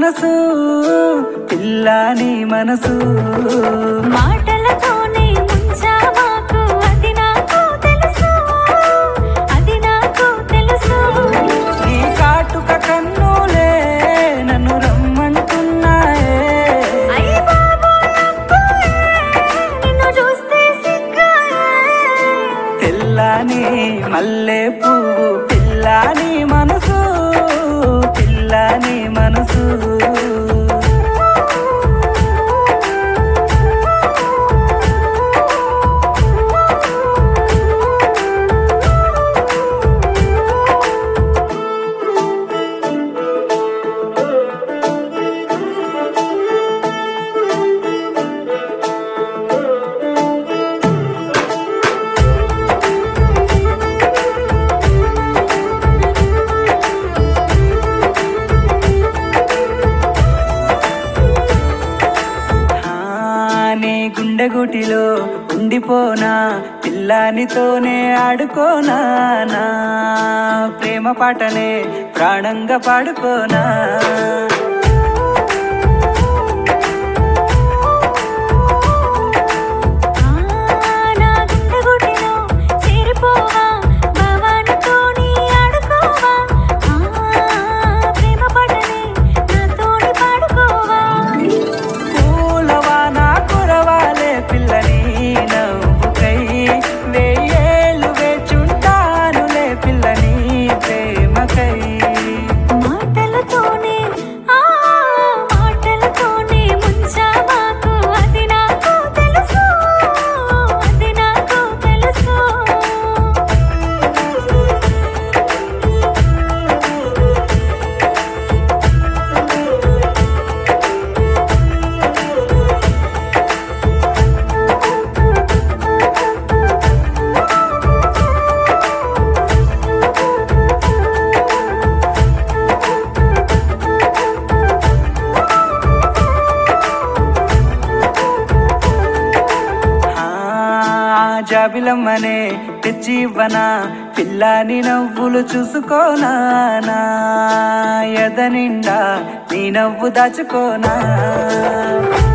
మనసు పిల్ల నీ మనసు మాటలతోనే ముంచావాకు అది నాకు తెలుసు అది నాకు తెలుసు నీ కాటుక కన్నులే నన్ను రమ్మంటున్నాయే అయ్య బాబోయ్ అబ్బోయ్, నిన్ను చూస్తే సిగ్గాయే తెల్లని మల్లె పువ్వు పిల్లని మనసు పిల్లని మనసు ఆ, నీ గుండె గుటిలో ఉండిపోనా పిల్లానితోనే ఆడుకోనా నా ప్రేమ పాటనే ప్రాణంగా పాడుకోనా ఆ నా గుండె గుడిలో చేరిపోవా భావానితోని ఆడుకోవా ఆ ప్రేమ పడని నాతోని పాడుకోవా పూలవాన కురవాలే పిల్లని నవ్వుకై వెయ్యేళ్ళు వేచుంటానులే పిల్లని ప్రేమకై మాటలతోనే ఆ మాటలతోనే ముంచావాకు అది నాకు తెలుసు అది నాకు తెలుసు ఆ జాబిలమ్మనే తెచ్చి ఇవ్వనా పిల్లని నవ్వులు చూసుకోనా నా ఎద నిండా నీ నవ్వు దాచుకోనా